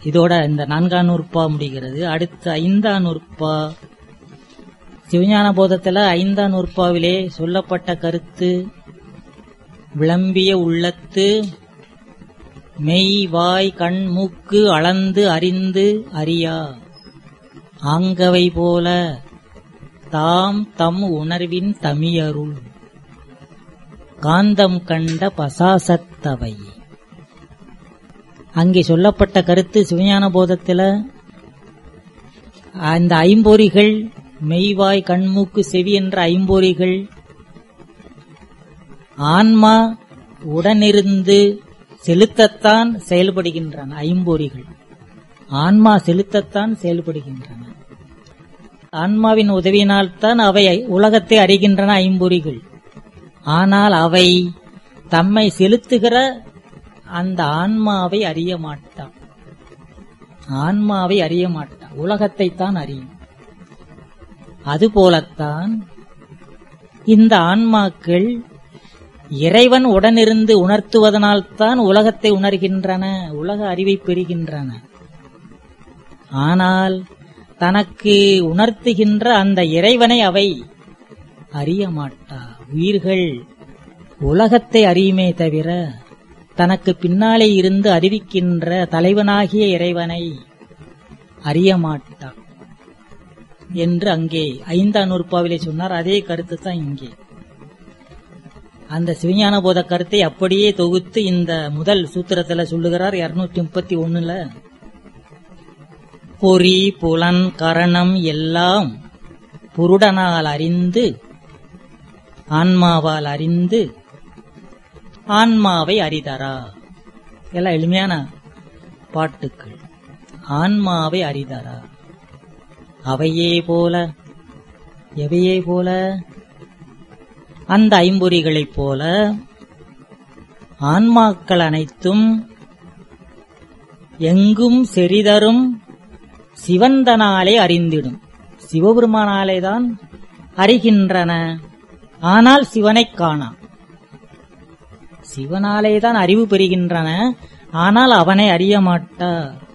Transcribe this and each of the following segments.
இதோட இந்த நான்காம் நூற்பா முடிகிறது அடுத்த ஐந்தாம் நூற்பா சிவஞான போதத்துல ஐந்தாம் நூற்பாவிலே சொல்லப்பட்ட கருத்து விளம்பிய உள்ளத்து மெய் வாய் கண் மூக்கு அளந்து அறிந்து அறியா ஆங்கவை போல தாம் தம் உணர்வின் தமியருள் காந்தம் கண்ட பசாசத்தவை அங்கே சொல்லப்பட்ட கருத்து சிவஞான போதத்தில் அந்த ஐம்பொறிகள் மெய்வாய் கண்மூக்கு செவி என்ற ஐம்பொறிகள் ஆன்மா உடனிருந்து செலுத்தத்தான் செயல்படுகின்றன ஐம்பொறிகள் ஆன்மா செலுத்தத்தான் செயல்படுகின்றன ஆன்மாவின் உதவியினால்தான் அவை உலகத்தை அறிகின்றன ஐம்பொறிகள் ஆனால் அவை தம்மை செலுத்துகிற அந்த ஆன்மாவை அறிய மாட்டான் ஆன்மாவை அறிய மாட்டான் உலகத்தை தான் அறியும் அதுபோலத்தான் இந்த ஆன்மாக்கள் இறைவன் உடனிருந்து உணர்த்துவதனால்தான் உலகத்தை உணர்கின்றன உலக அறிவை பெறுகின்றன ஆனால் தனக்கு உணர்த்துகின்ற அந்த இறைவனை அவை அறிய மாட்டா உயிர்கள் உலகத்தை அறியுமே தவிர தனக்கு பின்னாலே இருந்து அறிவிக்கின்ற தலைவனாகிய இறைவனை அறிய மாட்டா என்று அங்கே ஐந்தாம் நூற்பாவிலே சொன்னார் அதே கருத்து தான் இங்கே அந்த சிவஞான போத கருத்தை அப்படியே தொகுத்து இந்த முதல் சூத்திரத்துல சொல்லுகிறார் இருநூற்றி முப்பத்தி ஒண்ணுல பொறி புலன் கரணம் எல்லாம் புருடனால் அறிந்து ஆன்மாவால் அறிந்து ஆன்மாவை அறிதரா எல்லாம் எளிமையான பாட்டுக்கள் ஆன்மாவை அறிதரா அவையே போல எவையே போல அந்த ஐம்பொறிகளைப் போல ஆன்மாக்கள் அனைத்தும் எங்கும் செறிதரும் சிவந்தனாலே அறிந்திடும் சிவபெருமானாலே தான் அறிகின்றன ஆனால் சிவனைக் காணா சிவனாலே தான் அறிவு பெறுகின்றன ஆனால் அவனை அறிய மாட்டா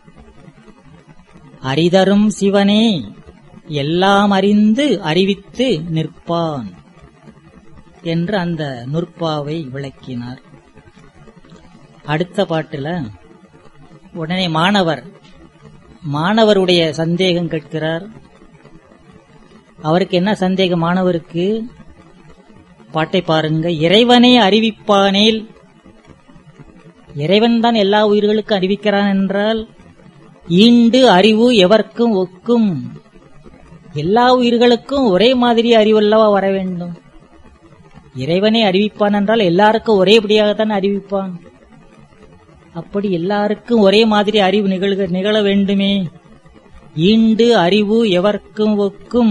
அறிதரும் சிவனே எல்லாம் அறிந்து அறிவித்து நிற்பான் என்று அந்த நுற்பாவை விளக்கினார் அடுத்த பாட்டுல உடனே மாணவர் மாணவருடைய சந்தேகம் கேட்கிறார் அவருக்கு என்ன சந்தேகம் மாணவருக்கு பாட்டை பாருங்க இறைவனே அறிவிப்பானேல் இறைவன் தான் எல்லா உயிர்களுக்கும் அறிவிக்கிறான் என்றால் ஈண்டு அறிவு எவர்க்கும் ஒக்கும் எல்லா உயிர்களுக்கும் ஒரே மாதிரி அறிவல்லவா வர வேண்டும் இறைவனே அறிவிப்பான் என்றால் எல்லாருக்கும் ஒரேபடியாகத்தான் அறிவிப்பான் அப்படி எல்லாருக்கும் ஒரே மாதிரி அறிவு நிகழ்க நிகழ வேண்டுமே ஈண்டு அறிவு எவர்க்கும் ஒக்கும்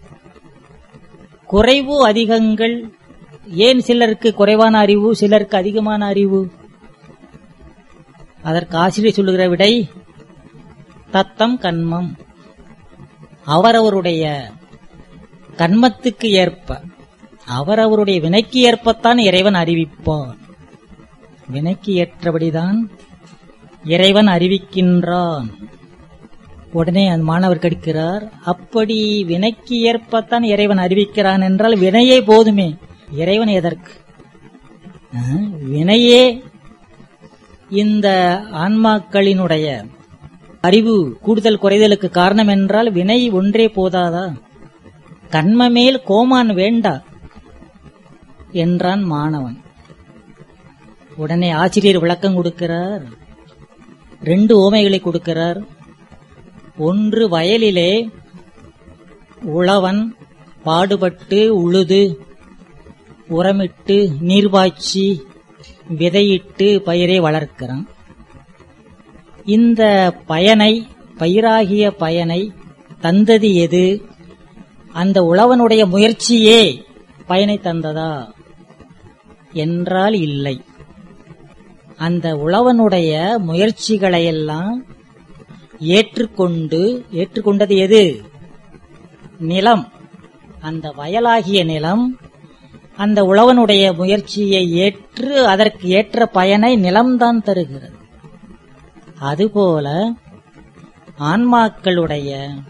குறைவு அதிகங்கள் ஏன் சிலருக்கு குறைவான அறிவு சிலருக்கு அதிகமான அறிவு அதற்கு ஆசிரியர் சொல்லுகிற விடை தத்தம் கண்மம் அவரவருடைய கண்மத்துக்கு ஏற்ப அவரவருடைய வினைக்கு ஏற்பத்தான் இறைவன் அறிவிப்பான் வினைக்கு ஏற்றபடிதான் இறைவன் அறிவிக்கின்றான் உடனே அந்த மாணவர் கடிக்கிறார் அப்படி வினைக்கு ஏற்பத்தான் இறைவன் அறிவிக்கிறான் என்றால் வினையே போதுமே இறைவன் எதற்கு அஹ், வினையே இந்த ஆன்மாக்களினுடைய அறிவு கூடுதல் குறைதலுக்கு காரணம் என்றால் வினை ஒன்றே போதாதா கண்மமேல் கோமான் வேண்டா என்றான் மாணவன் உடனே ஆசிரியர் விளக்கம் கொடுக்கிறார் ரெண்டு ஓமைகளை கொடுக்கிறார் ஒன்று வயலிலே உழவன் பாடுபட்டு உழுது உரமிட்டு நீர்பாய்ச்சி விதையிட்டு பயிரை வளர்க்கிறான் இந்த பயனை பயிராகிய பயனை தந்தது எது அந்த உழவனுடைய முயற்சியே பயனை தந்ததா என்றால் இல்லை அந்த உழவனுடைய முயற்சிகளையெல்லாம் ஏற்றுக்கொண்டு ஏற்றுக்கொண்டது எது நிலம் அந்த வயலாகிய நிலம் அந்த உழவனுடைய முயற்சியை ஏற்று அதற்கு ஏற்ற பயனை நிலம்தான் தருகிறது அதுபோல ஆன்மாக்களுடைய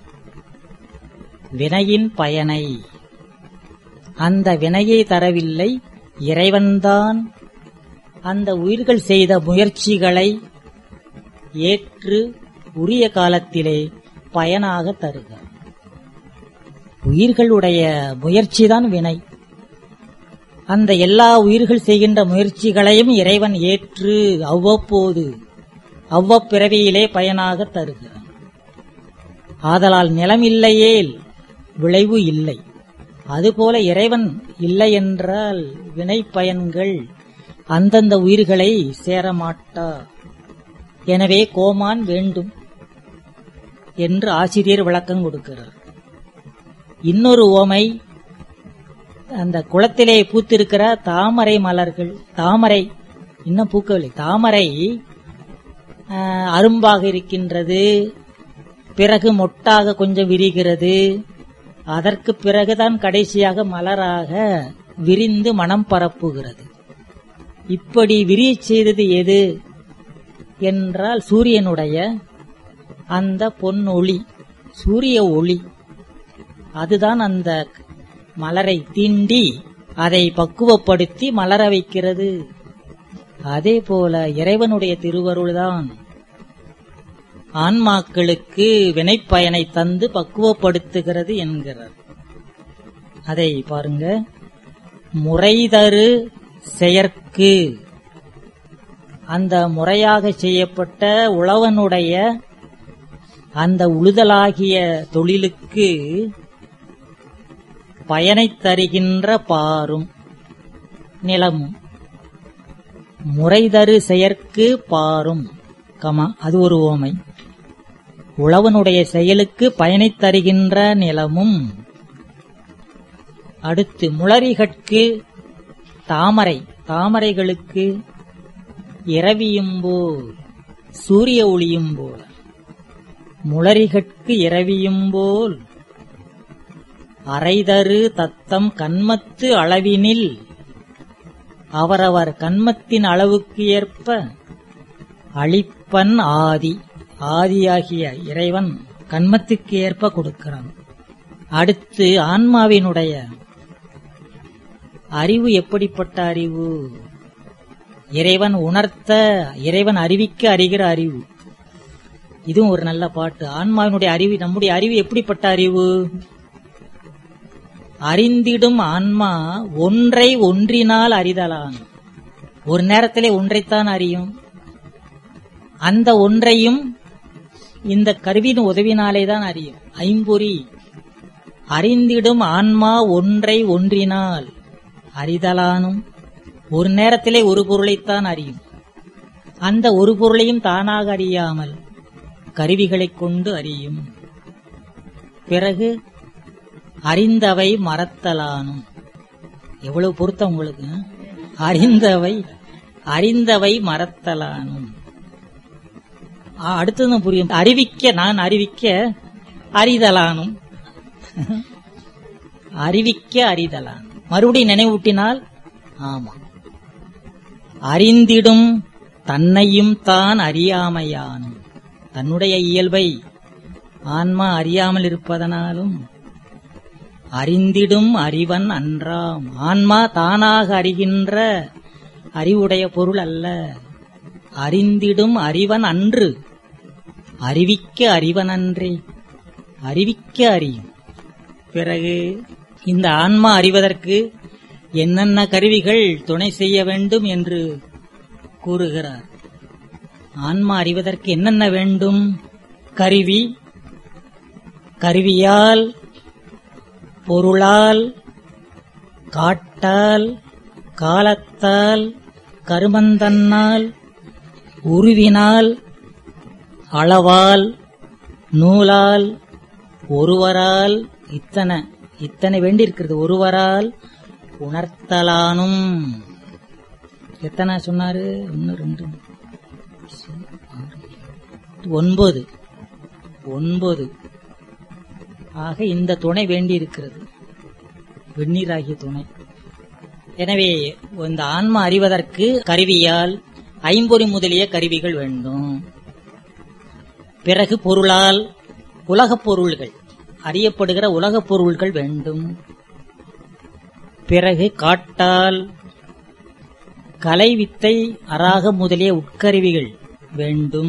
வினையின் பயனை அந்த வினையை தரவில்லை இறைவன்தான் அந்த உயிர்கள் செய்த முயற்சிகளை ஏற்று உரிய காலத்திலே பயனாக தருகிறார் உயிர்களுடைய முயற்சிதான் வினை அந்த எல்லா உயிர்கள் செய்கின்ற முயற்சிகளையும் இறைவன் ஏற்று அவ்வப்போது அவ்வப்பிறவியிலே பயனாக தருகிறான் ஆதலால் நிலம் இல்லையேல் விளைவு இல்லை அதுபோல இறைவன் இல்லை என்றால் வினை பயன்கள் அந்தந்த உயிர்களை சேரமாட்டா எனவே கோமான் வேண்டும் என்று ஆசிரியர் விளக்கம் கொடுக்கிறார் இன்னொரு ஓமை அந்த குளத்திலே பூத்திருக்கிற தாமரை மலர்கள் தாமரை இன்னும் பூக்கவில்லை தாமரை ஆஹ், அரும்பாக இருக்கின்றது பிறகு மொட்டாக கொஞ்சம் விரிகிறது அதற்கு பிறகுதான் கடைசியாக மலராக விரிந்து மனம் பரப்புகிறது இப்படி விரியச் செய்தது எது என்றால் சூரியனுடைய அந்த பொன் ஒளி சூரிய ஒளி அதுதான் அந்த மலரை தீண்டி அதை பக்குவப்படுத்தி மலர வைக்கிறது அதே போல இறைவனுடைய திருவருள்தான் ஆன்மாக்களுக்கு வினைப்பயனை தந்து பக்குவப்படுத்துகிறது என்கிறார் அதை பாருங்க முறைதரு செயற்கு அந்த முறையாக செய்யப்பட்ட உழவனுடைய அந்த உழுதலாகிய தொழிலுக்கு பயனைத் தருகின்ற பாரும் நிலமும் முறைதரு செயற்கு பாரும் கமா அது ஒரு ஓமை உழவனுடைய செயலுக்கு பயனைத் தருகின்ற நிலமும் அடுத்து முளரிகட்கு தாமரை தாமரைகளுக்கு இரவியும்போல் சூரிய ஒளியும் போல முளரிகட்கு இரவியும்போல் அரைதரு தத்தம் கண்மத்து அளவினில் அவரவர் கண்மத்தின் அளவுக்கு ஏற்ப அளிப்பன் ஆதி ஆதியாகிய இறைவன் கண்மத்துக்கு ஏற்ப கொடுக்கிறான் அடுத்து ஆன்மாவினுடைய அறிவு எப்படிப்பட்ட அறிவு இறைவன் உணர்த்த இறைவன் அறிவிக்க அறிகிற அறிவு இதுவும் ஒரு நல்ல பாட்டு ஆன்மாவினுடைய அறிவு நம்முடைய அறிவு எப்படிப்பட்ட அறிவு அறிந்திடும் ஆன்மா ஒன்றை ஒன்றினால் அறிதலான் ஒரு நேரத்திலே ஒன்றைத்தான் அறியும் அந்த ஒன்றையும் இந்த கருவியின் உதவினாலே தான் அறியும் ஐம்பொறி அறிந்திடும் ஆன்மா ஒன்றை ஒன்றினால் அறிதலானும் ஒரு நேரத்திலே ஒரு பொருளைத்தான் அறியும் அந்த ஒரு பொருளையும் தானாக அறியாமல் கருவிகளைக் கொண்டு அறியும் பிறகு அறிந்தவை மறத்தலானும் எவ்வளவு பொருத்தம் உங்களுக்கு அறிந்தவை அறிந்தவை மறத்தலானும் ஆ, அடுத்ததும் புரியும் அறிவிக்க நான் அறிவிக்க அறிதலானும் அறிவிக்க அறிதலான் மறுபடியும் நினைவூட்டினால் ஆமா அறிந்திடும் தன்னையும் தான் அறியாமையானும் தன்னுடைய இயல்பை ஆன்மா அறியாமல் இருப்பதனாலும் அறிந்திடும் அறிவன் அன்றாம் ஆன்மா தானாக அறிகின்ற அறிவுடைய பொருள் அல்ல அறிந்திடும் அறிவன் அன்று அறிவிக்க அறிவன் அன்றே அறிவிக்க அறியும் பிறகு இந்த ஆன்மா அறிவதற்கு என்னென்ன கருவிகள் துணை செய்ய வேண்டும் என்று கூறுகிறார் ஆன்மா அறிவதற்கு என்னென்ன வேண்டும் கருவி கருவியால் பொருளால் காட்டால் காலத்தால் கருமந்தன்னால் உருவினால் அளவால் நூலால் ஒருவரால் இத்தனை இத்தனை வேண்டியிருக்கிறது ஒருவரால் உணர்த்தலானும் எத்தனை சொன்னாரு ஒன்னு ரெண்டு ஒன்பது ஒன்பது ஆக இந்த துணை வேண்டியிருக்கிறது வெந்நீராகிய துணை எனவே இந்த ஆன்மா அறிவதற்கு கருவியால் ஐம்பொறி முதலிய கருவிகள் வேண்டும் பிறகு பொருளால் உலகப் பொருள்கள் அறியப்படுகிற உலகப் பொருள்கள் வேண்டும் பிறகு காட்டால் கலை வித்தை அராக முதலிய உட்கருவிகள் வேண்டும்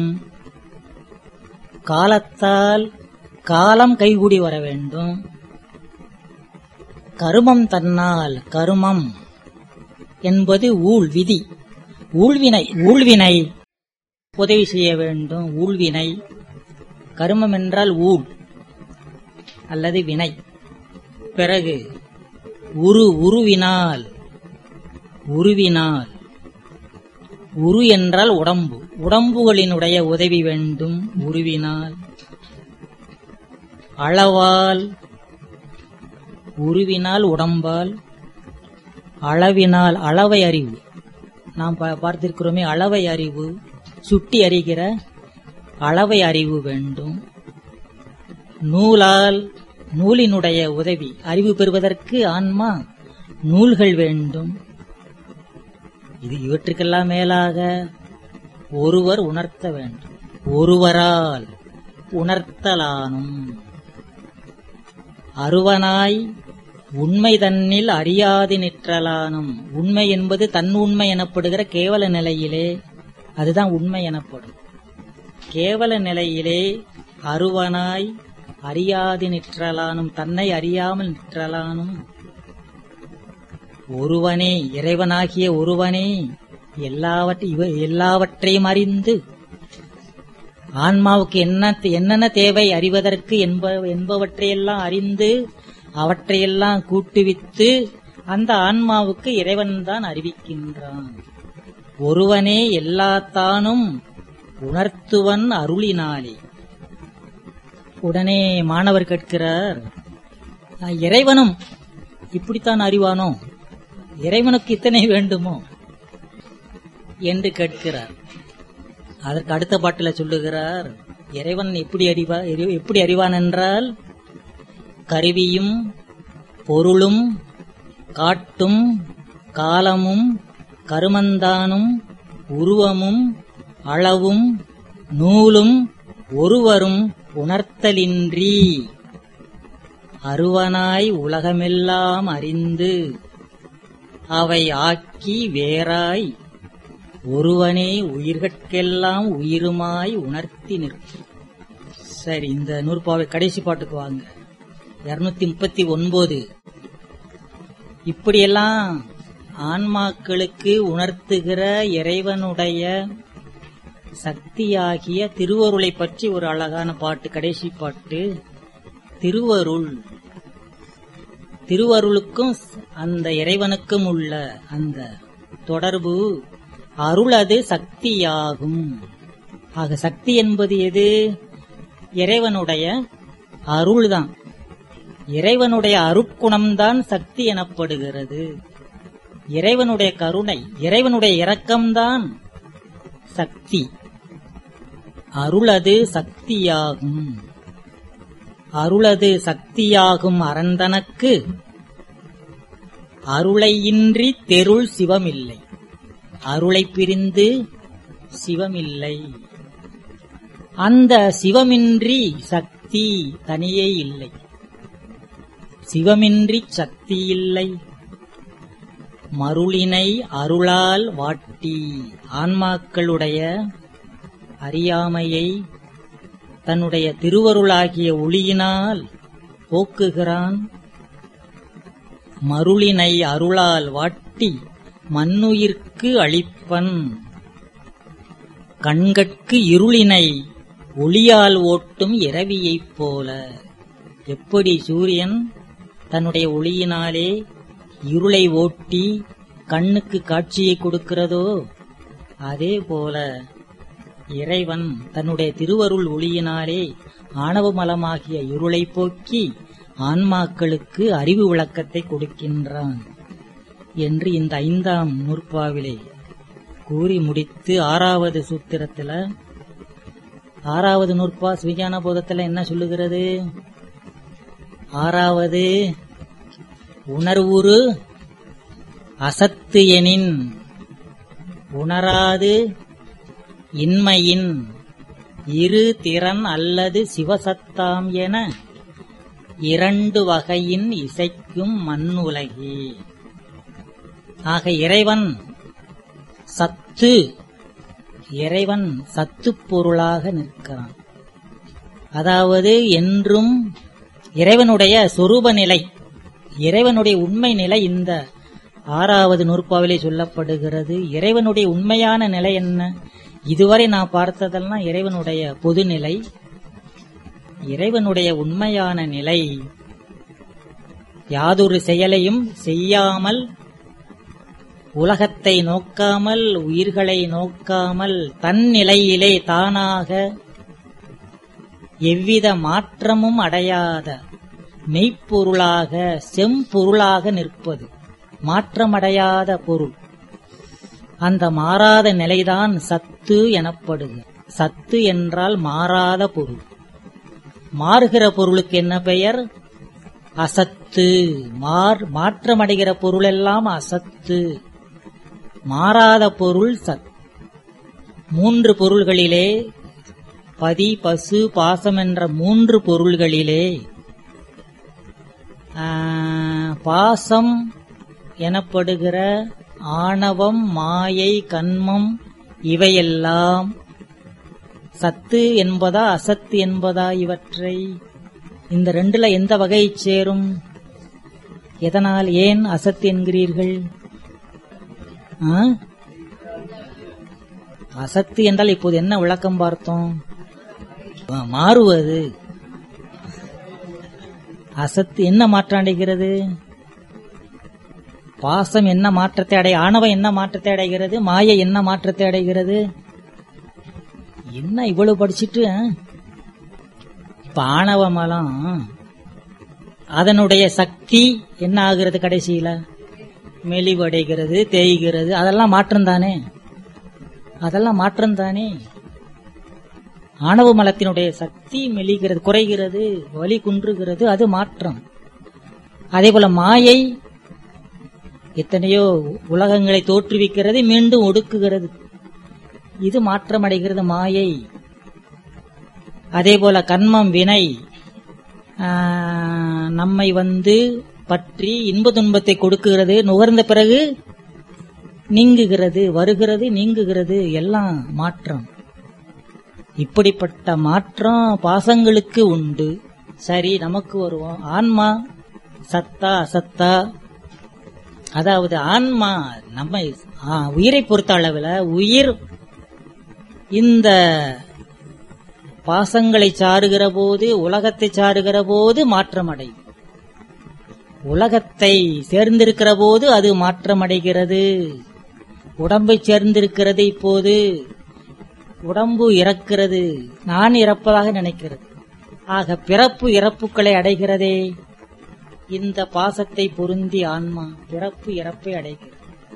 காலத்தால் காலம் கைகூடி வர வேண்டும் கருமம் தன்னால் கருமம் என்பது ஊழ் விதி ஊழ்வினை ஊழ்வினை உதவி செய்ய வேண்டும் ஊழ்வினை கருமம் என்றால் ஊழ் அல்லது வினை பிறகு உரு உருவினால் உருவினால் உரு என்றால் உடம்பு உடம்புகளினுடைய உதவி வேண்டும் உருவினால் அளவால் உருவினால் உடம்பால் அளவினால் அளவை அறிவு நாம் பா- பார்த்திருக்கிறோமே அளவை அறிவு சுட்டி அறிகிற அளவை அறிவு வேண்டும் நூலால் நூலினுடைய உதவி அறிவு பெறுவதற்கு ஆன்மா நூல்கள் வேண்டும் இது இவற்றுக்கெல்லாம் மேலாக ஒருவர் உணர்த்த வேண்டும் ஒருவரால் உணர்த்தலானும் அருவனாய் உண்மை தன்னில் அறியாது நிற்றலானும் உண்மை என்பது தன் உண்மை எனப்படுகிற கேவல நிலையிலே அதுதான் உண்மை எனப்படும் கேவல நிலையிலே அருவனாய் அறியாது நிற்றலானும் தன்னை அறியாமல் நிற்றலானும் ஒருவனே இறைவனாகிய ஒருவனே எல்லாவற்றை இவ எல்லாவற்றையும் அறிந்து ஆன்மாவுக்கு என்ன என்னென்ன தேவை அறிவதற்கு என்ப என்பவற்றையெல்லாம் அறிந்து அவற்றையெல்லாம் கூட்டுவித்து அந்த ஆன்மாவுக்கு இறைவன்தான் அறிவிக்கின்றான் ஒருவனே எல்லாத்தானும் உணர்த்துவன் அருளினாலே உடனே மாணவர் கேட்கிறார் "ஆ, இறைவனும் இப்படித்தான் அறிவானோ இறைவனுக்கு இத்தனை வேண்டுமோ என்று கேட்கிறார் அதற்கு அடுத்த பாட்டில சொல்லுகிறார் இறைவன் எப்படி அறிவா எரி- எப்படி அறிவான் என்றால் கருவியும் பொருளும் காட்டும் காலமும் கருமந்தானும் உருவமும் அளவும் நூலும் ஒருவரும் உணர்த்தலின்றி அருவனாய் உலகமெல்லாம் அறிந்து அவை ஆக்கி வேறாய் ஒருவனே உயிர்கட்கெல்லாம் உயிருமாய் உணர்த்தி நிற்கும் சரி இந்த நூற்பாவை கடைசி பாட்டுக்கு வாங்க இருநூத்தி முப்பத்தி ஒன்பது இப்படியெல்லாம் ஆன்மாக்களுக்கு உணர்த்துகிற இறைவனுடைய சக்தியாகிய திருவருளை பற்றி ஒரு அழகான பாட்டு கடைசி பாட்டு திருவருள் திருவருளுக்கும் அந்த இறைவனுக்கும் உள்ள அந்த தொடர்பு அருளது சக்தியாகும் ஆக சக்தி என்பது எது இறைவனுடைய அருள்தான் இறைவனுடைய அருட்குணம்தான் சக்தி எனப்படுகிறது இறைவனுடைய கருணை இறைவனுடைய இரக்கம்தான் சக்தி அருளது சக்தியாகும் அருளது சக்தியாகும் அரந்தனக்கு அருளையின்றி தெருள் சிவமில்லை அருளை பிரிந்து சிவமில்லை அந்த சிவமின்றி சக்தி தனியே இல்லை சிவமின்றி சக்தி இல்லை மருளினை அருளால் வாட்டி ஆன்மாக்களுடைய அறியாமையை தன்னுடைய திருவருளாகிய ஒளியினால் போக்குகிறான் மருளினை அருளால் வாட்டி மண்ணுயிர்க்கு அளிப்பன் கண்கட்கு இருளினை ஒளியால் ஓட்டும் இரவியைப் போல எப்படி சூரியன் தன்னுடைய ஒளியினாலே இருளை ஓட்டி கண்ணுக்கு காட்சியை கொடுக்கிறதோ அதே போல இறைவன் தன்னுடைய திருவருள் ஒளியினாலே ஆணவமலமாகிய இருளை போக்கி ஆன்மாக்களுக்கு அறிவு விளக்கத்தை கொடுக்கின்றான் என்று இந்த ஐந்தாம் நூற்பாவிலே கூறி முடித்து ஆறாவது சூத்திரத்துல ஆறாவது நூற்பா சுவிஞான போதத்துல என்ன சொல்லுகிறது ஆறாவது உணர்வுறு அசத்து எனின் உணராது இன்மையின் இரு திறன் அல்லது சிவசத்தாம் என இரண்டு வகையின் இசைக்கும் மண்ணுலகே ஆக இறைவன் சத்து இறைவன் சத்துப் பொருளாக நிற்கிறான் அதாவது என்றும் இறைவனுடைய சொரூப நிலை இறைவனுடைய உண்மை நிலை இந்த ஆறாவது நூற்பாவிலே சொல்லப்படுகிறது இறைவனுடைய உண்மையான நிலை என்ன இதுவரை நான் பார்த்ததெல்லாம் இறைவனுடைய பொதுநிலை இறைவனுடைய உண்மையான நிலை யாதொரு செயலையும் செய்யாமல் உலகத்தை நோக்காமல் உயிர்களை நோக்காமல் தன் நிலையிலே தானாக எவ்வித மாற்றமும் அடையாத மெய்ப்பொருளாக செம்பொருளாக நிற்பது மாற்றமடையாத பொருள் அந்த மாறாத நிலைதான் சத்து எனப்படுகிறது சத்து என்றால் மாறாத பொருள் மாறுகிற பொருளுக்கு என்ன பெயர் அசத்து மார் மாற்றமடைகிற பொருளெல்லாம் அசத்து மாறாத பொருள் சத் மூன்று பொருள்களிலே பதி பசு பாசம் என்ற மூன்று பொருள்களிலே ஆ, பாசம் எனப்படுகிற ஆணவம் மாயை கண்மம் இவையெல்லாம் சத்து என்பதா அசத்து என்பதா இவற்றை இந்த ரெண்டுல எந்த வகை சேரும் எதனால் ஏன் அசத்து என்கிறீர்கள் ஆ? அசத்து என்றால் இப்போது என்ன விளக்கம் பார்த்தோம் ஆ, மாறுவது அசத்து என்ன மாற்றம் அடைகிறது பாசம் என்ன மாற்றத்தை அடை ஆணவம் என்ன மாற்றத்தை அடைகிறது மாயை என்ன மாற்றத்தை அடைகிறது என்ன இவ்வளவு படிச்சிட்டு ஆ? இப்ப ஆணவ மலம் அதனுடைய சக்தி என்ன ஆகிறது கடைசியில மெலிவடைகிறது தேய்கிறது அதெல்லாம் மாற்றம் தானே அதெல்லாம் மாற்றம் தானே ஆணவ மலத்தினுடைய சக்தி மெலிகிறது குறைகிறது வலி குன்றுகிறது அது மாற்றம் அதே போல மாயை எத்தனையோ உலகங்களை தோற்றுவிக்கிறது மீண்டும் ஒடுக்குகிறது இது மாற்றமடைகிறது மாயை அதே போல கர்மம் வினை ஆ, நம்மை வந்து பற்றி இன்ப துன்பத்தை கொடுக்குகிறது நுகர்ந்த பிறகு நீங்குகிறது வருகிறது நீங்குகிறது எல்லாம் மாற்றம் இப்படிப்பட்ட மாற்றம் பாசங்களுக்கு உண்டு சரி நமக்கு வருவோம் ஆன்மா சத்தா அசத்தா அதாவது ஆன்மா நம்ம ஆ, உயிரை பொறுத்த அளவில் உயிர் இந்த பாசங்களை சாருகிற போது உலகத்தை சாருகிற போது மாற்றமடையும் உலகத்தை சேர்ந்திருக்கிற போது அது மாற்றமடைகிறது உடம்பை சேர்ந்திருக்கிறது இப்போது உடம்பு இறக்கிறது நான் இறப்பதாக நினைக்கிறது ஆக பிறப்பு இறப்புகளை அடைகிறதே இந்த பாசத்தை பொருந்தி ஆன்மா பிறப்பு இறப்பை அடைகிறது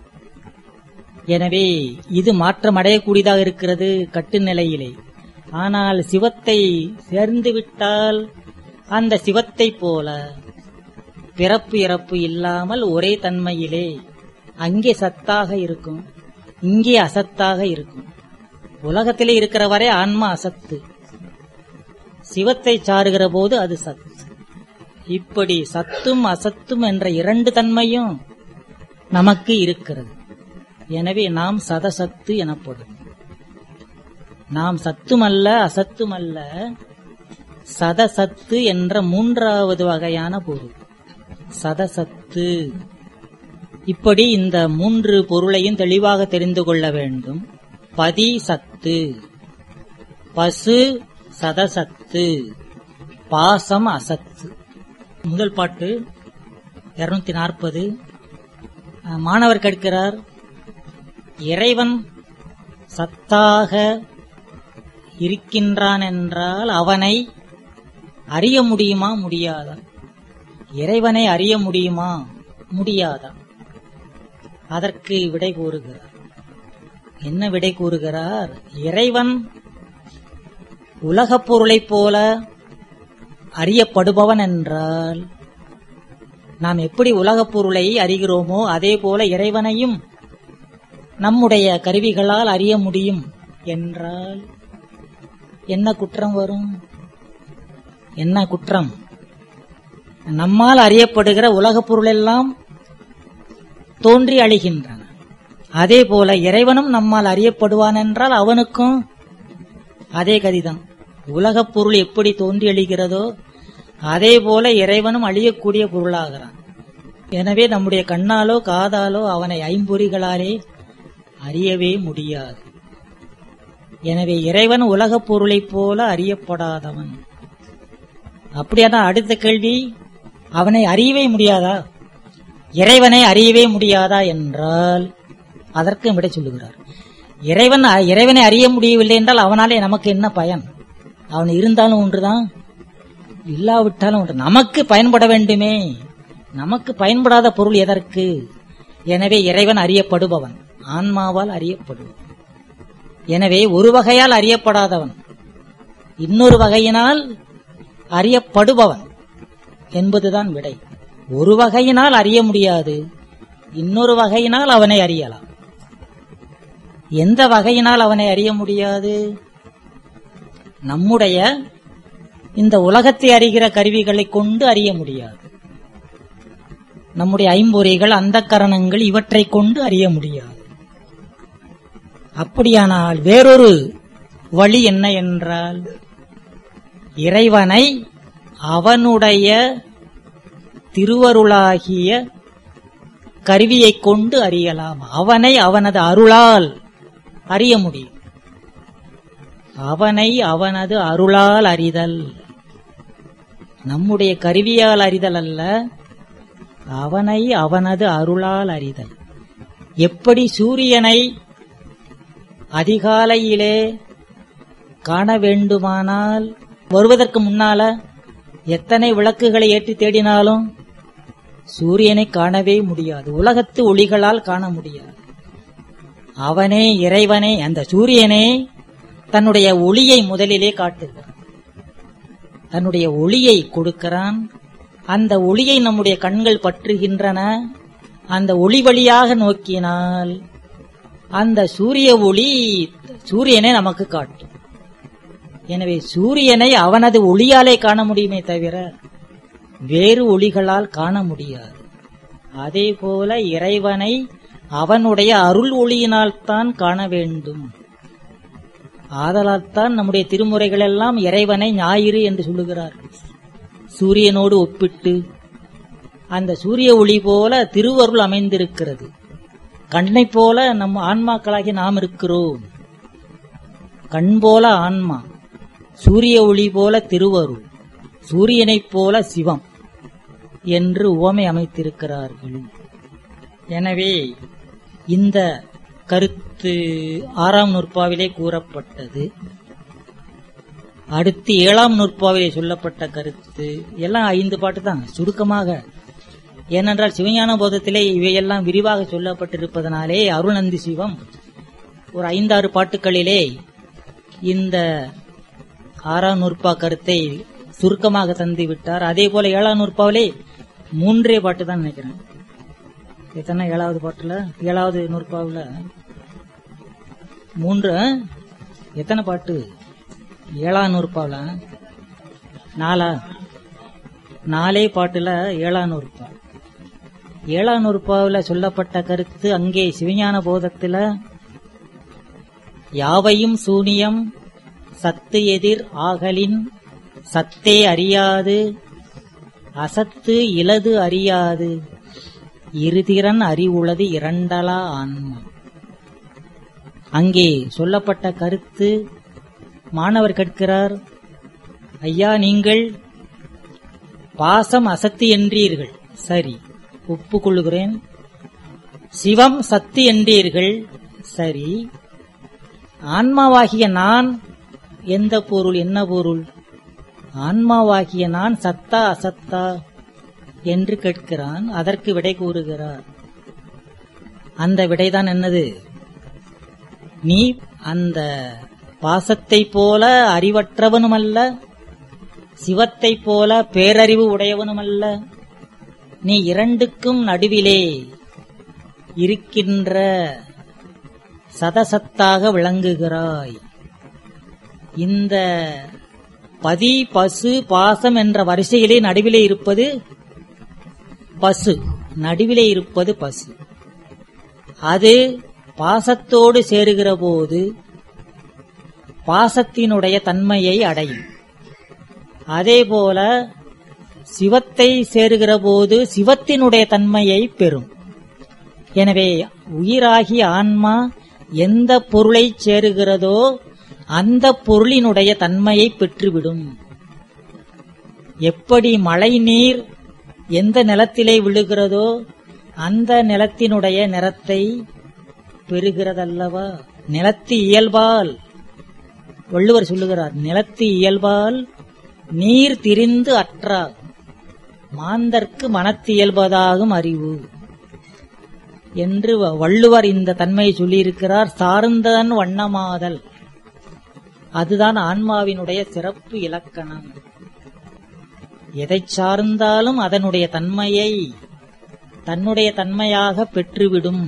எனவே இது மாற்றம் அடையக்கூடியதாக இருக்கிறது கட்டு நிலையிலே ஆனால் சிவத்தை சேர்ந்து விட்டால் அந்த சிவத்தை போல பிறப்பு இறப்பு இல்லாமல் ஒரே தன்மையிலே அங்கே சத்தாக இருக்கும் இங்கே அசத்தாக இருக்கும் உலகத்திலே இருக்கிற வரை ஆன்மா அசத்து சிவத்தை சாருகிற போது அது சத்து இப்படி சத்தும் அசத்தும் என்ற இரண்டு தன்மையும் நமக்கு இருக்கிறது எனவே நாம் சதசத்து எனப்படும் நாம் சத்துமல்ல அசத்துமல்ல சதசத்து என்ற மூன்றாவது வகையான பொருள் சதசத்து இப்படி இந்த மூன்று பொருளையும் தெளிவாக தெரிந்து கொள்ள வேண்டும் பதி சத்து பசு சதசத்து பாசம் அசத்து முதல் பாட்டு இருநூத்தி நாற்பது மாணவர் கேட்கிறார் இறைவன் சத்தாக இருக்கின்றான் என்றால் அவனை அறிய முடியுமா முடியாதா இறைவனை அறிய முடியுமா முடியாதா அதற்கு விடை கூறுகிறார் என்ன விடை கூறுகிறார் இறைவன் உலகப் பொருளைப் போல அறியப்படுபவன் என்றால் நாம் எப்படி உலகப் பொருளை அறிகிறோமோ அதே போல இறைவனையும் நம்முடைய கருவிகளால் அறிய முடியும் என்றால் என்ன குற்றம் வரும் என்ன குற்றம் நம்மால் அறியப்படுகிற உலகப் பொருள் எல்லாம் தோன்றி அழிகின்றன அதே போல இறைவனும் நம்மால் அறியப்படுவான் என்றால் அவனுக்கும் அதே கதிதான் உலகப் பொருள் எப்படி தோன்றி அழிகிறதோ அதே போல இறைவனும் அழியக்கூடிய பொருளாகிறான் எனவே நம்முடைய கண்ணாலோ காதாலோ அவனை ஐம்பொறிகளாலே அறியவே முடியாது எனவே இறைவன் உலகப் பொருளைப் போல அறியப்படாதவன் அப்படியாதான் அடுத்த கேள்வி அவனை அறியவே முடியாதா இறைவனை அறியவே முடியாதா என்றால் அதற்கும் விடை சொல்லுகிறார் இறைவன் இறைவனை அறிய முடியவில்லை என்றால் அவனாலே நமக்கு என்ன பயன் அவன் இருந்தாலும் ஒன்றுதான் இல்லாவிட்டாலும் ஒன்று நமக்கு பயன்பட வேண்டுமே நமக்கு பயன்படாத பொருள் எதற்கு எனவே இறைவன் அறியப்படுபவன் ஆன்மாவால் அறியப்படுவன் எனவே ஒரு வகையால் அறியப்படாதவன் இன்னொரு வகையினால் அறியப்படுபவன் என்பதுதான் விடை ஒரு வகையினால் அறிய முடியாது இன்னொரு வகையினால் அவனை அறியலாம் எந்த வகையினால் அவனை அறிய முடியாது நம்முடைய இந்த உலகத்தை அறிகிற கருவிகளை கொண்டு அறிய முடியாது நம்முடைய ஐம்பொறிகள் அந்த கரணங்கள் இவற்றை கொண்டு அறிய முடியாது அப்படியானால் வேறொரு வழி என்ன என்றால் இறைவனை அவனுடைய திருவருளாகிய கருவியைக் கொண்டு அறியலாம் அவனை அவனது அருளால் அறிய முடியும் அவனை அவனது அருளால் அறிதல் நம்முடைய கருவியால் அறிதல் அல்ல அவனை அவனது அருளால் அறிதல் எப்படி சூரியனை அதிகாலையிலே காண வேண்டுமானால் வருவதற்கு முன்னால எத்தனை விளக்குகளை ஏற்றி தேடினாலும் சூரியனை காணவே முடியாது உலகத்து ஒளிகளால் காண முடியாது அவனே இறைவனே அந்த சூரியனே தன்னுடைய ஒளியை முதலிலே காட்டுகிறான் தன்னுடைய ஒளியை கொடுக்கிறான் அந்த ஒளியை நம்முடைய கண்கள் பற்றுகின்றன அந்த ஒளி வழியாக நோக்கினால் அந்த சூரிய ஒளி சூரியனை நமக்கு காட்டும் எனவே சூரியனை அவனது ஒளியாலே காண முடியுமே தவிர வேறு ஒளிகளால் காண முடியாது அதே போல இறைவனை அவனுடைய அருள் ஒளியினால் தான் காண வேண்டும் ஆதலால் தான் நம்முடைய திருமுறைகள் எல்லாம் இறைவனை ஞாயிறு என்று சொல்லுகிறார்கள் சூரியனோடு ஒப்பிட்டு அந்த சூரிய ஒளி போல திருவருள் அமைந்திருக்கிறது கண்ணை போல நம் ஆன்மாக்களாகி நாம் இருக்கிறோம் கண் போல ஆன்மா சூரிய ஒளி போல திருவருள் சூரியனைப் போல சிவம் என்று உவமை அமைத்திருக்கிறார்கள் எனவே இந்த கருத்து ஆறாம் நூற்பாவிலே கூறப்பட்டது அடுத்து ஏழாம் நூற்பாவிலே சொல்லப்பட்ட கருத்து எல்லாம் ஐந்து பாட்டு தான் சுருக்கமாக ஏனென்றால் சிவஞான போதத்திலே இவையெல்லாம் விரிவாக சொல்லப்பட்டிருப்பதனாலே அருள்நந்தி சிவம் ஒரு ஐந்தாறு பாட்டுகளிலே இந்த ஆறாம் நூற்பா கருத்தை சுருக்கமாக தந்து விட்டார் அதே போல ஏழாம் நூற்பாவிலே மூன்றே பாட்டு தான் நினைக்கிறேன் எத்தனை ஏழாவது பாட்டுல ஏழாவது நூற்பாவுல மூன்று எத்தனை பாட்டு ஏழாம் நூற்பாவுல நாலா நாலே பாட்டுல ஏழாம் நூற்பா ஏழாம் நூற்பாவுல சொல்லப்பட்ட கருத்து அங்கே சிவஞான போதத்துல யாவையும் சூனியம் சத்து எதிர் ஆகலின் சத்தே அறியாது அசத்து இலது அறியாது இருதிறன் அறிவுளது இரண்டலா ஆன்மா அங்கே சொல்லப்பட்ட கருத்து மாணவர் கேட்கிறார் ஐயா நீங்கள் பாசம் அசத்து என்றீர்கள் சரி ஒப்புக்கொள்ளுகிறேன் சிவம் சத்து என்றீர்கள் சரி ஆன்மாவாகிய நான் எந்த பொருள் என்ன பொருள் ஆன்மாவாகிய நான் சத்தா அசத்தா என்று கேட்கிறான் அதற்கு விடை கூறுகிறார் அந்த விடைதான் என்னது நீ அந்த பாசத்தைப் போல அறிவற்றவனுமல்ல சிவத்தைப் போல பேரறிவு உடையவனுமல்ல நீ இரண்டுக்கும் நடுவிலே இருக்கின்ற சதசத்தாக விளங்குகிறாய் இந்த பதி பசு பாசம் என்ற வரிசையிலே நடுவிலே இருப்பது பசு நடுவிலே இருப்பது பசு அது பாசத்தோடு சேருகிற போது பாசத்தினுடைய தன்மையை அடையும் அதேபோல சிவத்தை சேருகிற போது சிவத்தினுடைய தன்மையை பெறும் எனவே உயிராகிய ஆன்மா எந்த பொருளை சேருகிறதோ அந்த பொருளினுடைய தன்மையை பெற்றுவிடும் எப்படி மழை நீர் எந்த நிலத்திலே விழுகிறதோ அந்த நிலத்தினுடைய நிறத்தை பெறுகிறதல்லவா நிலத்து இயல்பால் வள்ளுவர் சொல்லுகிறார் நிலத்து இயல்பால் நீர் திரிந்து அற்றா மாந்தர்க்கு மனத்து இயல்பதாகும் அறிவு என்று வ- வள்ளுவர் இந்த தன்மையை சொல்லியிருக்கிறார் சார்ந்ததன் வண்ணமாதல் அதுதான் ஆன்மாவினுடைய சிறப்பு இலக்கணம் எதைச் சார்ந்தாலும் அதனுடைய தன்மையை தன்னுடைய தன்மையாக பெற்றுவிடும்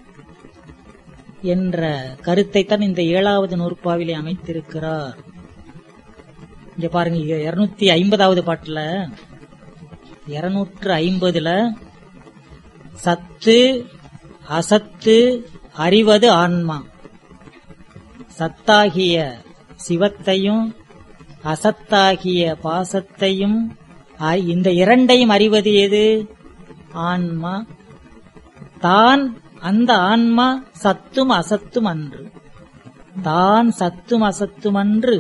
என்ற கருத்தைத்தான் இந்த ஏழாவது நூற்பாவிலே அமைத்திருக்கிறார் இங்க பாருங்க இருநூத்தி ஐம்பதாவது பாட்டுல இருநூற்று ஐம்பதுல சத்து அசத்து அறிவது ஆன்மா சத்தாகிய சிவத்தையும் அசத்தாகிய பாசத்தையும் அ- இந்த இரண்டையும் அறிவது எது ஆன்மா தான் அந்த ஆன்மா சத்தும் அசத்தும் அன்று தான் சத்தும் அசத்தும் அன்று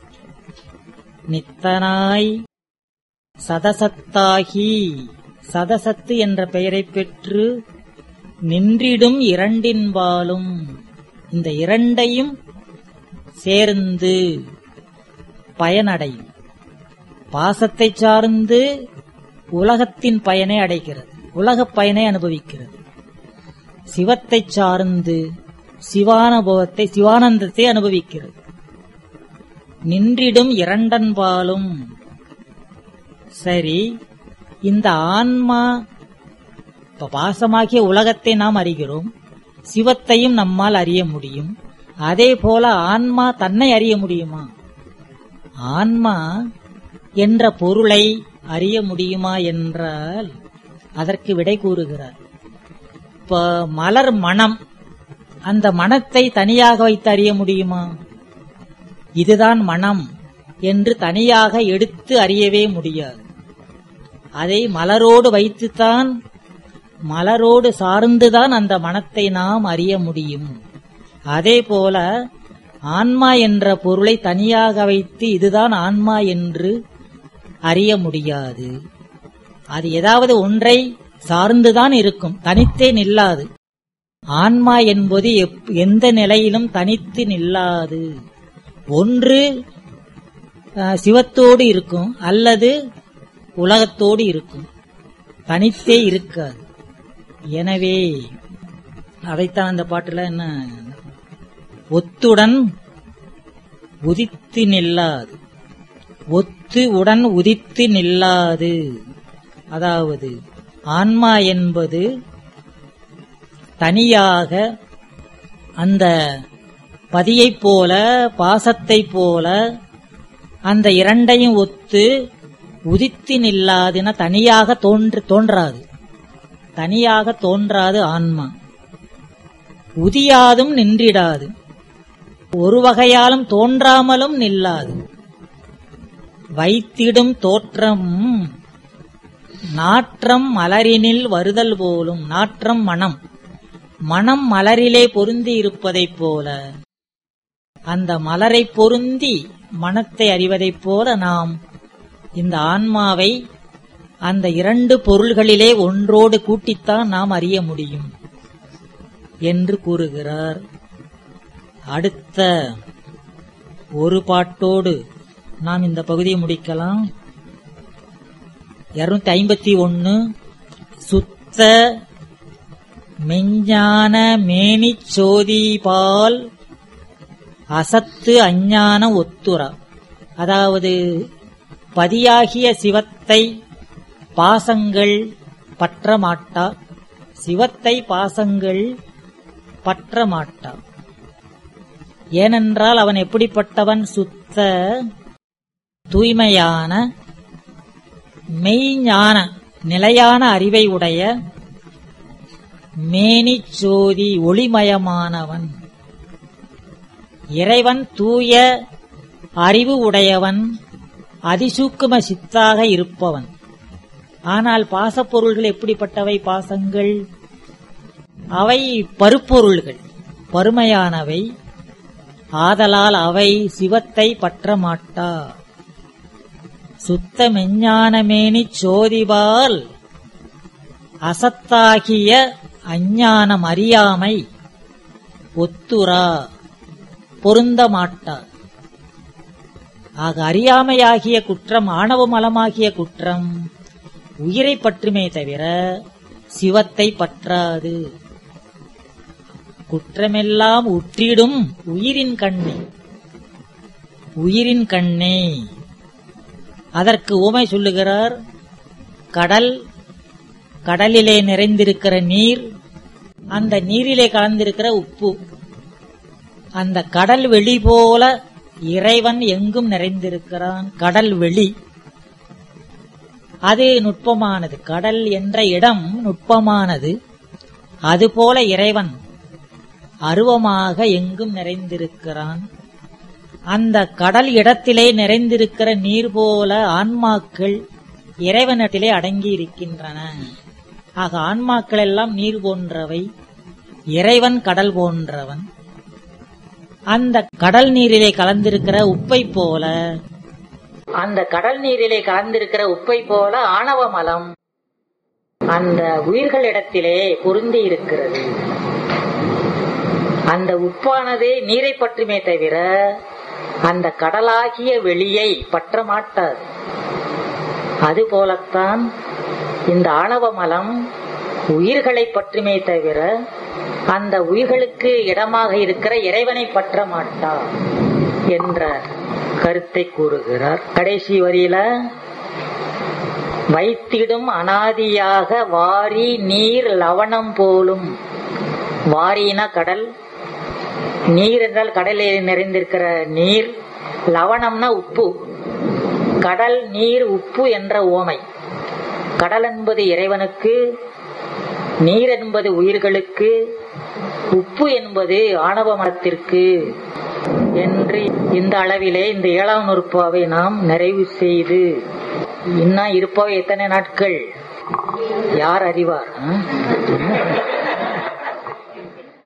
நித்தனாய் சதசத்தாகி சதசத்து என்ற பெயரைப் பெற்று நின்றிடும் இரண்டின்பாலும் இந்த இரண்டையும் சேர்ந்து பயனடையும் பாசத்தை சார்ந்து உலகத்தின் பயனை அடைகிறது உலகப் பயனை அனுபவிக்கிறது சிவத்தை சார்ந்து சிவானுபவத்தை சிவானந்தத்தை அனுபவிக்கிறது நின்றிடும் இரண்டன்பாலும் சரி இந்த ஆன்மா இப்ப பாசமாகிய உலகத்தை நாம் அறிகிறோம் சிவத்தையும் நம்மால் அறிய முடியும் அதே போல ஆன்மா தன்னை அறிய முடியுமா ஆன்மா என்ற பொருளை அறிய முடியுமா என்றால் அதற்கு விடை கூறுகிறார் இப்ப மலர் மனம் அந்த மனத்தை தனியாக வைத்து அறிய முடியுமா இதுதான் மனம் என்று தனியாக எடுத்து அறியவே முடியாது அதை மலரோடு வைத்துத்தான் மலரோடு சார்ந்துதான் அந்த மனத்தை நாம் அறிய முடியும் அதே போல ஆன்மா என்ற பொருளை தனியாக வைத்து இதுதான் ஆன்மா என்று அறிய முடியாது அது ஏதாவது ஒன்றை சார்ந்துதான் இருக்கும் தனித்தே நில்லாது ஆன்மா என்பது எப்- எந்த நிலையிலும் தனித்து நில்லாது ஒன்று அஹ், சிவத்தோடு இருக்கும் அல்லது உலகத்தோடு இருக்கும் தனித்தே இருக்காது எனவே அதைத்தான் அந்த பாட்டுல என்ன ஒத்துடன் உதித்து நில்லாது ஒத்து உடன் உதித்து நில்லாது அதாவது ஆன்மா என்பது தனியாக அந்த பதியைப் போல பாசத்தைப் போல அந்த இரண்டையும் ஒத்து உதித்து நில்லாதுன தனியாக தோன்று தோன்றாது தனியாக தோன்றாது ஆன்மா உதியாதும் நின்றிடாது ஒரு வகையாலும் தோன்றாமலும் நில்லாது வைத்திடும் தோற்றம் நாற்றம் மலரினில் வருதல் போலும் நாற்றம் மனம் மனம் மலரிலே பொருந்தி இருப்பதைப் போல அந்த மலரை பொருந்தி மனத்தை அறிவதைப் போல நாம் இந்த ஆன்மாவை அந்த இரண்டு பொருள்களிலே ஒன்றோடு கூட்டித்தான் நாம் அறிய முடியும் என்று கூறுகிறார் அடுத்த ஒரு பாட்டோடு நாம் இந்த பகுதியை முடிக்கலாம் இருநூத்தி ஐம்பத்தி ஒன்னு சுத்த மெஞ்ஞான மேனிச் சோதிபால் அசத்து அஞ்ஞான ஒத்துரா அதாவது பதியாகிய சிவத்தை பாசங்கள் பற்ற மாட்டா சிவத்தை பாசங்கள் பற்ற மாட்டா ஏனென்றால் அவன் எப்படிப்பட்டவன் சுத்த தூய்மையான மெய்ஞான நிலையான அறிவை உடைய மேனிச் சோதி ஒளிமயமானவன் இறைவன் தூய அறிவு உடையவன் அதிசூக்கும சித்தாக இருப்பவன் ஆனால் பாசப்பொருள்கள் எப்படிப்பட்டவை பாசங்கள் அவை பருப்பொருள்கள் பருமையானவை ஆதலால் அவை சிவத்தை பற்ற மாட்டா சுத்த மெஞ்ஞானமேனிச் சோதிபால் அசத்தாகிய அஞ்ஞானம் அறியாமை ஒத்துரா பொருந்த மாட்டா ஆக அறியாமையாகிய குற்றம் ஆணவ மலமாகிய குற்றம் உயிரை பற்றுமே தவிர சிவத்தை பற்றாது குற்றமெல்லாம் உற்றிடும் உயிரின் கண்ணே உயிரின் கண்ணே அதற்கு உமை சொல்லுகிறார் கடல் கடலிலே நிறைந்திருக்கிற நீர் அந்த நீரிலே கலந்திருக்கிற உப்பு அந்த கடல் வெளி போல இறைவன் எங்கும் நிறைந்திருக்கிறான் கடல் வெளி அது நுட்பமானது கடல் என்ற இடம் நுட்பமானது அதுபோல இறைவன் அருவமாக எங்கும் நிறைந்திருக்கிறான் அந்த கடல் இடத்திலே நிறைந்திருக்கிற நீர் போல ஆன்மாக்கள் இறைவனிடத்திலே அடங்கி இருக்கின்றன ஆக ஆன்மாக்கள் எல்லாம் நீர் போன்றவை இறைவன் கடல் போன்றவன் அந்த கடல் நீரிலே கலந்திருக்கிற உப்பை போல அந்த கடல் நீரிலே கலந்திருக்கிற உப்பை போல ஆணவ மலம் அந்த உயிர்களிடத்திலே பொருந்தி இருக்கிறது அந்த உப்பானது நீரை பற்றுமே தவிர அந்த கடலாகிய வெளியை பற்ற மாட்டாது அதுபோலத்தான் இந்த ஆணவ மலம் உயிர்களை பற்றுமே தவிர அந்த உயிர்களுக்கு இடமாக இருக்கிற இறைவனை பற்ற மாட்டா என்ற கருத்தை கூறுகிறார் கடைசி வரியில வைத்திடும் அனாதியாக வாரி நீர் லவணம் போலும் வாரின கடல் நீர் என்றால் கடலில் நிறைந்திருக்கிற நீர் லவணம்னா உப்பு கடல் நீர் உப்பு என்ற ஓமை கடல் என்பது இறைவனுக்கு நீர் என்பது உயிர்களுக்கு உப்பு என்பது ஆணவ மரத்திற்கு என்று இந்த அளவிலே இந்த ஏழாம் நூற்பாவை நாம் நிறைவு செய்து இன்னும் இருப்பவை எத்தனை நாட்கள் யார் அறிவார் ஆ?